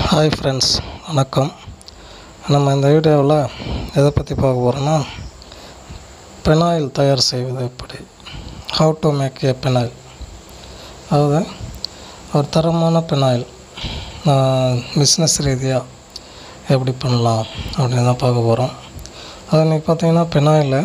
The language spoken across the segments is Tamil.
ஹாய் ஃப்ரெண்ட்ஸ் வணக்கம் நம்ம இந்த வீடியோவில் எதை பற்றி பார்க்க போகிறோன்னா பெனாயில் தயார் செய்வது எப்படி how to make a phenyl அதாவது ஒரு தரமான பெனாயில் பிஸ்னஸ் ரீதியாக எப்படி பண்ணலாம் அப்படின்னு தான் பார்க்க போகிறோம் அது இன்றைக்கி பார்த்தீங்கன்னா பெனாயில்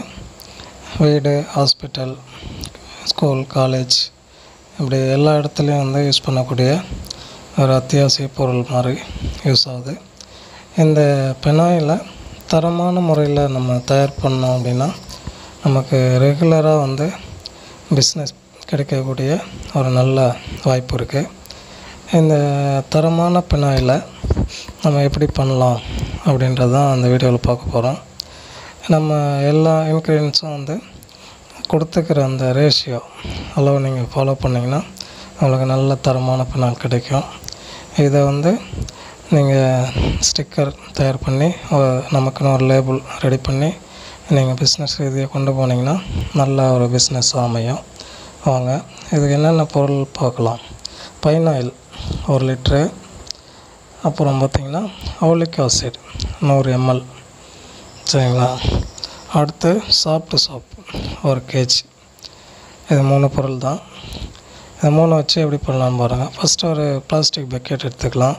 வீடு ஹாஸ்பிட்டல் ஸ்கூல் காலேஜ் இப்படி எல்லா இடத்துலையும் வந்து யூஸ் பண்ணக்கூடிய ஒரு அத்தியாவசிய பொருள் மாதிரி யூஸ் ஆகுது இந்த பெனாயில் தரமான முறையில் நம்ம தயார் பண்ணோம் அப்படின்னா நமக்கு ரெகுலராக வந்து பிஸ்னஸ் கிடைக்கக்கூடிய ஒரு நல்ல வாய்ப்பு இருக்குது இந்த தரமான பெனாயில் நம்ம எப்படி பண்ணலாம் அப்படின்றது தான் அந்த வீடியோவில் பார்க்க போகிறோம் நம்ம எல்லா இன்க்ரீடியன்ஸும் வந்து கொடுத்துக்கிற அந்த ரேஷியோ அளவு நீங்கள் ஃபாலோ பண்ணிங்கன்னா உங்களுக்கு நல்ல தரமான பெனால் கிடைக்கும் இதை வந்து நீங்கள் ஸ்டிக்கர் தயார் பண்ணி ஒ- நமக்குன்னு ஒரு லேபிள் ரெடி பண்ணி நீங்கள் பிஸ்னஸ் ரீதியாக கொண்டு போனீங்கன்னா நல்ல ஒரு பிஸ்னஸ் அமையும் வாங்க இதுக்கு என்னென்ன பொருள் பார்க்கலாம் பைன் ஆயில் ஒரு லிட்ரு அப்புறம் பார்த்திங்கன்னா ஓலிக் ஆசிட் நூறு எம்எல் சரிங்களா அடுத்து சாப்பிட்டு சோப் ஒரு கேஜி இது மூணு பொருள் தான் இந்த மூணு வச்சு எப்படி பண்ணலாம் பாருங்கள் ஃபஸ்ட்டு ஒரு பிளாஸ்டிக் பக்கெட் எடுத்துக்கலாம்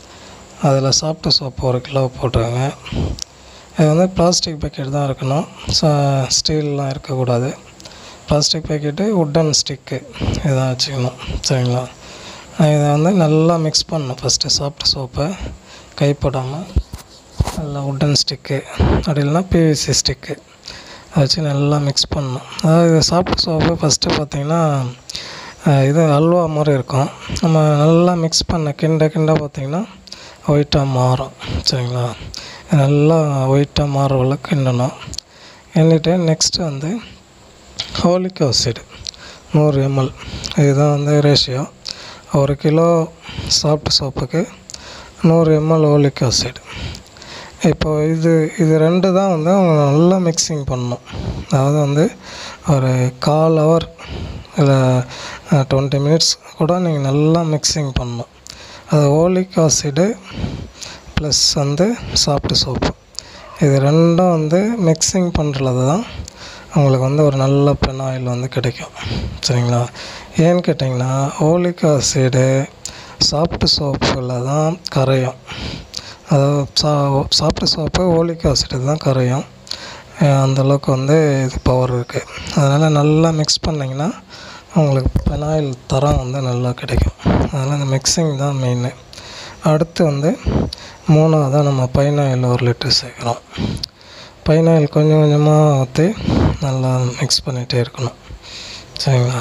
அதில் சாப்பிட்டு சோப்பு ஒரு கிலோ போட்டுருங்க இது வந்து பிளாஸ்டிக் பக்கெட் தான் இருக்கணும் ஸோ ஸ்டீல்லாம் இருக்கக்கூடாது பிளாஸ்டிக் பக்கெட்டு உட்டன் ஸ்டிக்கு இதான் வச்சுக்கணும் சரிங்களா இதை வந்து நல்லா மிக்ஸ் பண்ணணும் ஃபஸ்ட்டு சாப்பிட்டு சோப்பை கைப்படாமல் நல்லா உட்டன் ஸ்டிக்கு அப்படி இல்லைன்னா பிவிசி ஸ்டிக்கு அதை வச்சு நல்லா மிக்ஸ் பண்ணணும் அதாவது இது சாப்பிட்டு சோப்பு ஃபஸ்ட்டு பார்த்திங்கன்னா அஹ், இது அல்வா மாதிரி இருக்கும் நம்ம நல்லா மிக்ஸ் பண்ண கிண்ட கிண்ட பார்த்திங்கன்னா ஒயிட்டாக மாறும் சரிங்களா இது நல்லா ஒயிட்டாக மாறுறவள கிண்டணும் கிண்டிட்டு நெக்ஸ்ட்டு வந்து ஹோலிக் ஆசிட் நூறு எம்எல் இதுதான் வந்து ரேஷியோ ஒரு கிலோ சாப்பிட்டு சோப்புக்கு நூறு எம்எல் ஹோலிக் ஆசிட் இப்போ இது இது ரெண்டு தான் வந்து அவங்க நல்லா மிக்சிங் பண்ணணும் அதாவது வந்து ஒரு கால் ஹவர் இல்லை டுவெண்ட்டி மினிட்ஸ் கூட நீங்கள் நல்லா மிக்சிங் பண்ணணும் அது ஓலிக் ஆசிடு ப்ளஸ் வந்து சாப்பிட்டு சோப்பு இது ரெண்டும் வந்து மிக்சிங் பண்ணுறது தான் உங்களுக்கு வந்து ஒரு நல்ல பென் ஆயில் வந்து கிடைக்கும் சரிங்களா ஏன்னு கேட்டிங்கன்னா ஓலிக் ஆசிடு சாப்பிட்டு சோப்பில் தான் கரையும் அதாவது சா சாப்பிட்டு சோப்பு ஓலிக் ஆசிடு தான் கரையும் அஹ் அந்த அளவுக்கு வந்து இது பவர் இருக்குது அதனால் நல்லா மிக்ஸ் பண்ணிங்கன்னா உங்களுக்கு பெனாயில் தரம் வந்து நல்லா கிடைக்கும் அதனால் இந்த மிக்சிங் தான் மெயின் அடுத்து வந்து மூணாவதாக நம்ம பைன் ஆயில் ஒரு லிட்டர் சேர்க்குறோம் பைன் ஆயில் கொஞ்சம் கொஞ்சமாக ஊற்றி நல்லா மிக்ஸ் பண்ணிகிட்டே இருக்கணும் சரிங்களா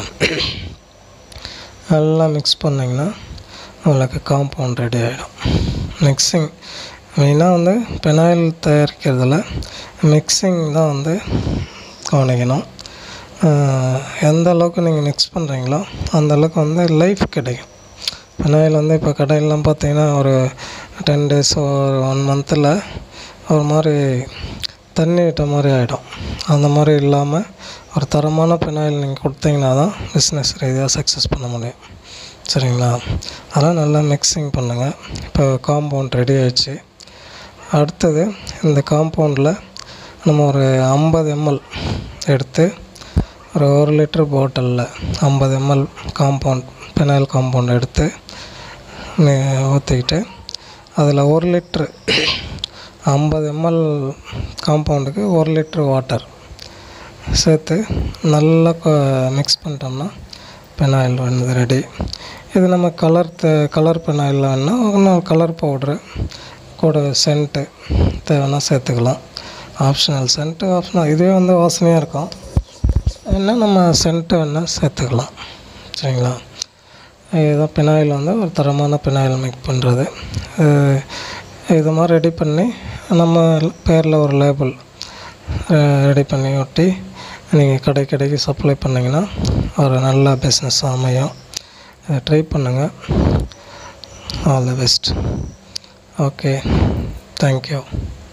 நல்லா மிக்ஸ் பண்ணிங்கன்னா உங்களுக்கு காம்பவுண்ட் ரெடி ஆகிடும் மிக்சிங் மெயினாக வந்து பெனாயில் தயாரிக்கிறதுல மிக்சிங் தான் வந்து கவனிக்கணும் ஆஹ் எந்த அளவுக்கு நீங்கள் மிக்ஸ் பண்ணுறீங்களோ அந்த அளவுக்கு வந்து லைஃப் கிடைக்கும் பெனாயில் வந்து இப்போ கடையிலலாம் பார்த்தீங்கன்னா ஒரு டென் டேஸ் ஒரு ஒன் மந்தில் ஒரு மாதிரி தண்ணி விட்ட மாதிரி ஆகிடும் அந்த மாதிரி இல்லாமல் ஒரு தரமான பெனாயில் நீங்கள் கொடுத்தீங்கன்னா தான் பிஸ்னஸ் ரீதியாக சக்ஸஸ் பண்ண முடியும் சரிங்களா அதெல்லாம் நல்லா மிக்சிங் பண்ணுங்கள் இப்போ காம்பவுண்ட் ரெடி ஆயிடுச்சு அடுத்தது இந்த காம்பவுண்டில் நம்ம ஒரு ஐம்பது எம்எல் எடுத்து ஒரு ஒரு லிட்டர் பாட்டிலில் ஐம்பது எம்எல் காம்பவுண்ட் பெனாயில் காம்பவுண்ட் எடுத்து ஊற்றிக்கிட்டு அதில் ஒரு லிட்ரு ஐம்பது எம்எல் காம்பவுண்டுக்கு ஒரு லிட்ரு வாட்டர் சேர்த்து நல்லா மிக்ஸ் பண்ணிட்டோம்னா பெனாயில் வந்து ரெடி இது நம்ம கலர் கலர் பெனாயில் வேணால் இன்னும் கலர் பவுட்ரு கூட சென்ட்டு தேவைன்னா சேர்த்துக்கலாம் ஆப்ஷனல் சென்ட்டு ஆப்ஷனல் இதுவே வந்து வாசனையாக இருக்கும் என்ன நம்ம சென்ட்டு வேணால் சேர்த்துக்கலாம் சரிங்களா இதுதான் பெனாயில் வந்து ஒரு தரமான பெனாயில் மேக் பண்ணுறது இது மாதிரி ரெடி பண்ணி நம்ம பேரில் ஒரு லேபிள் ரெடி பண்ணி ஒட்டி நீங்கள் கடை கடைக்கு சப்ளை பண்ணிங்கன்னா ஒரு நல்ல பிஸ்னஸ் அமையும் இதை ட்ரை பண்ணுங்கள் all the best okay thank you